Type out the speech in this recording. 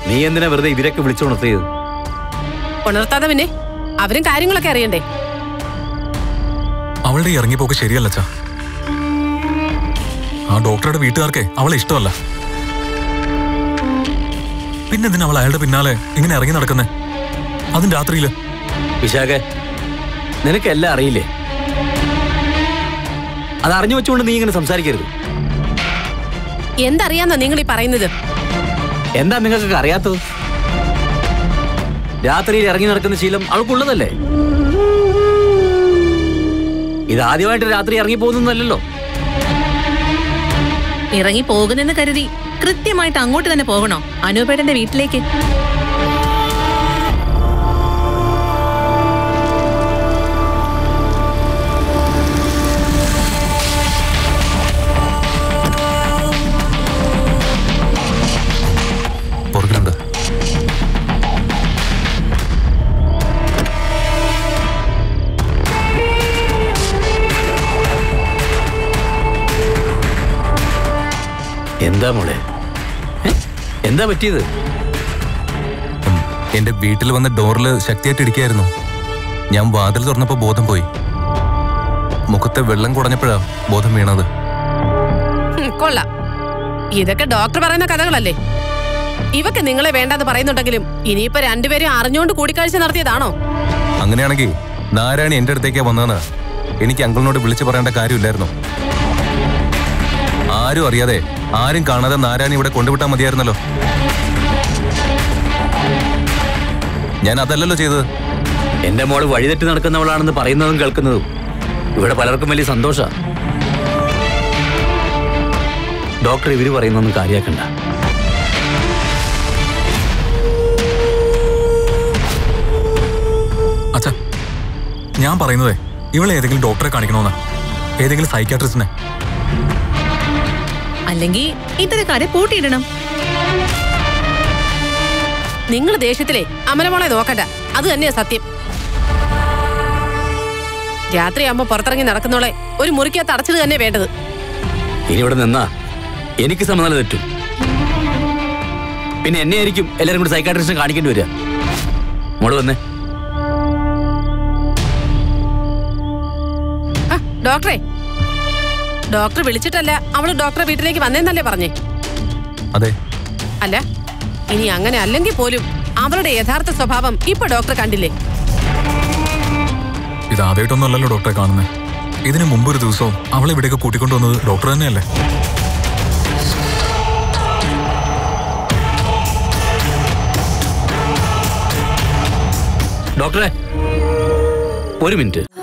നീ എന്തിനാ വെറുതെ ഇവരൊക്കെ വിളിച്ചുണർത്തിയത് ഉണർത്താതെ പിന്നെ അവരും കാര്യങ്ങളൊക്കെ അറിയണ്ടേ അവളുടെ ഈ ഇറങ്ങിപ്പോക്ക് ശരിയല്ല അച്ഛാ ആ ഡോക്ടറുടെ വീട്ടുകാർക്ക് അവളെ ഇഷ്ടമല്ല പിന്നെന്തിനാ അവൾ അയാളുടെ പിന്നാലെ ഇങ്ങനെ ഇറങ്ങി നടക്കുന്നേ അതും രാത്രിയില് വിശാഖെ നിനക്കെല്ലാം അറിയില്ലേ അത് അറിഞ്ഞു വെച്ചുകൊണ്ട് നീ ഇങ്ങനെ സംസാരിക്കരുത് എന്തറിയാന്നാ നിങ്ങൾ ഈ പറയുന്നത് എന്താ നിങ്ങൾക്കൊക്കെ അറിയാത്തത് രാത്രിയിൽ ഇറങ്ങി നടക്കുന്ന ശീലം അവൾക്കുള്ളതല്ലേ ഇത് ആദ്യമായിട്ട് രാത്രി ഇറങ്ങി പോകുന്നതല്ലല്ലോ ഇറങ്ങി പോകുന്നെന്ന് കരുതി കൃത്യമായിട്ട് അങ്ങോട്ട് തന്നെ പോകണോ അനൂപേട്ടന്റെ വീട്ടിലേക്ക് പുറകിലുണ്ട് എന്താ മോളെ ഏ? എന്താ പറ്റിയത് ഉം, എന്റെ വീട്ടിൽ വന്ന ഡോറില് ശക്തിയായിട്ട് ഇടിക്കായിരുന്നു ഞാൻ വാതിൽ തുറന്നപ്പോ ബോധം പോയി മുഖത്തെ വെള്ളം കുടഞ്ഞപ്പോഴാ ബോധം വീണത് ഹും, കൊള്ളാം ഇതൊക്കെ ഡോക്ടർ പറയുന്ന കഥകളല്ലേ ഇവക്ക് നിങ്ങളെ വേണ്ടാന്ന് പറയുന്നുണ്ടെങ്കിലും ഇനിയിപ്പോ രണ്ടുപേരും അറിഞ്ഞുകൊണ്ട് കൂടിക്കാഴ്ച നടത്തിയതാണോ അങ്ങനെയാണെങ്കിൽ നാരായണി എന്റെ അടുത്തേക്കാ വന്നതെന്ന് എനിക്ക് അങ്കിളിനോട് വിളിച്ചു പറയേണ്ട കാര്യമില്ലായിരുന്നു ആരും അറിയാതെ ആരും കാണാതെ നാരായണി ഇവിടെ കൊണ്ടുവിട്ടാൽ മതിയായിരുന്നല്ലോ ഞാൻ അതല്ലല്ലോ ചെയ്തത് എന്റെ മോള് വഴിതെറ്റി നടക്കുന്നവളാണെന്ന് പറയുന്നതും കേൾക്കുന്നതും ഇവിടെ പലർക്കും വലിയ സന്തോഷ ഡോക്ടർ ഇവര് പറയുന്നൊന്നും കാര്യാക്കണ്ട അച്ഛാ ഞാൻ പറയുന്നതേ ഇവളെ ഏതെങ്കിലും ഡോക്ടറെ കാണിക്കണമെന്നാ ഏതെങ്കിലും സൈക്കാട്രിസ്റ്റിനെ അല്ലെങ്കിൽ ഇത്തരക്കാരെ പൂട്ടിയിടണം നിങ്ങൾ ദേഷ്യത്തിലെ അമലമോളെ നോക്കണ്ട അത് തന്നെയാ സത്യം രാത്രിയാകുമ്പോ പുറത്തിറങ്ങി നടക്കുന്നോളെ ഒരു മുറിക്കകത്ത് അടച്ചത് തന്നെ വേണ്ടത് ഇനി ഇവിടെ നിന്നാ എനിക്ക് സമനില തെറ്റും പിന്നെ എന്നെ ആയിരിക്കും എല്ലാരും കൂടി സൈക്കാട്രിസ്റ്റിനെ കാണിക്കേണ്ടി വരിക മോള് വന്നേ ആ ഡോക്ടറെ ഡോക്ടർ വിളിച്ചിട്ടല്ല അവള് ഡോക്ടറെ വീട്ടിലേക്ക് വന്നേന്നല്ലേ പറഞ്ഞേ അതെ അല്ല ഇനി അങ്ങനെ അല്ലെങ്കിൽ പോലും അവളുടെ യഥാർത്ഥ സ്വഭാവം ഇപ്പൊ ഡോക്ടർ കണ്ടില്ലേ ഇത് ആദ്യമായിട്ടൊന്നുമല്ലല്ലോ ഡോക്ടറെ കാണുന്നത് ഇതിനു മുമ്പൊരു ദിവസവും അവളെ ഇവിടേക്ക് കൂട്ടിക്കൊണ്ടുവന്നത് ഡോക്ടർ തന്നെയല്ലേ ഡോക്ടറെ ഒരു മിനിറ്റ്